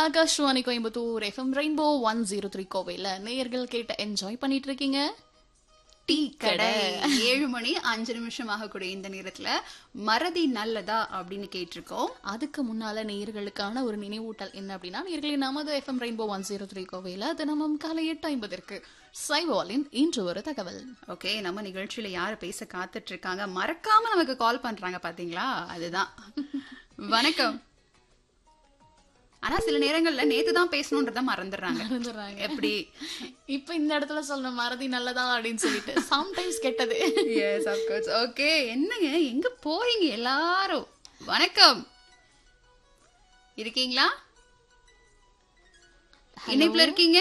Akashvani Coimbatore FM rainbow one zero three கோவையில் நேயர்கள் கேட்ட என்ஜாய் பண்ணிட்டு இருக்கீங்க டீ கடை ஏழு மணி அஞ்சு நிமிஷம் ஆகக்கூடிய இந்த நேரத்துல மறதி நல்லதா அப்படின்னு கேட்டிருக்கோம் அதுக்கு முன்னால நேயர்களுக்கான ஒரு நினைவூட்டல் என்ன அப்படின்னா நேயர்களே நமது FM rainbow one zero three கோவையில் தினமும் காலை எட்டு ஐம்பதற்கு சைவாலின் இன்று ஒரு தகவல் ஓகே நம்ம நிகழ்ச்சியில யாரு பேச காத்துட்டு இருக்காங்க மறக்காம நமக்கு கால் பண்றாங்க பாத்தீங்களா அதுதான் வணக்கம் ஆனா சில நேரங்கள்ல நேத்து தான் பேசணுன்றத மறந்துடுறாங்க மறந்துடுறாங்க. எப்படி இப்ப இந்த இடத்துல சொல்லணும் மறதி நல்லதா அப்படின்னு சொல்லிட்டு சம்டைம்ஸ் கெட்டது எஸ் அப்கோர்ஸ் ஓகே என்னங்க எங்க போறீங்க எல்லாரும் வணக்கம் இருக்கீங்களா இணைப்புல இருக்கீங்க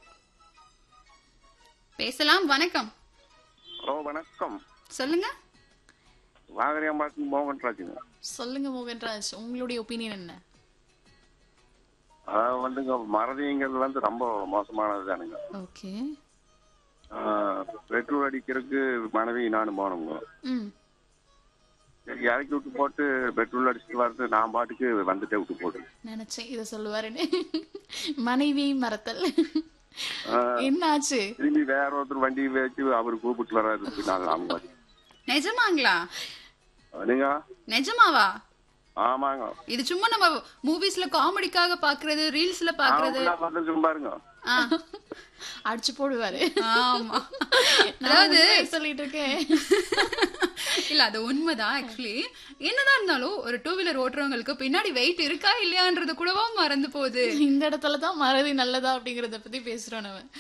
பேசலாம் வணக்கம் ஹலோ வணக்கம் சொல்லுங்க வாகரியாம்பாளையம் மோகன்ராஜுங்க சொல்லுங்க மோகன்ராஜ் உங்களுடைய ஒப்பீனியன் என்ன அதாவது வந்துங்க மறதிங்கிறது வந்து ரொம்ப மோசமானது தானுங்க ஓகே பெட்ரோல் அடிக்கிறதுக்கு மனைவி நானும் போனோங்க ம் சரி இறக்கி விட்டு போட்டு பெட்ரோல் அடிச்சுட்டு வரது நான் பாட்டுக்கு வந்துட்டே விட்டு போட்டு நினைச்சேன் இத சொல்லுவாருன்னு மனைவி மறத்தல் என்ன ஆச்சு திரும்பி வேற ஒருத்தர் வண்டி வச்சு அவர் கூப்பிட்டு வர்றதுக்கு நான் அவங்க நிஜமாங்களா நீங்க நிஜமாவா ஆமாங்க இது சும்மா நம்ம மூவிஸ்ல காமெடிக்காக பாக்குறது ரீல்ஸ்ல பாக்குறது வந்துருக்கு பாருங்க ஆ, அடிச்சு போடுவாரு ஆமா அதாவது சொல்லிட்டு இருக்கேன் இல்ல அது உண்மைதான் ஆக்சுவலி என்னதான் இருந்தாலும் ஒரு டூ வீலர் ஓட்டுறவங்களுக்கு பின்னாடி வெயிட் இருக்கா இல்லையான்றது கூடவா மறந்து போகுது இந்த இடத்துல தான் மறதி நல்லதா அப்படிங்கறத பத்தி பேசுறோம் நம்ம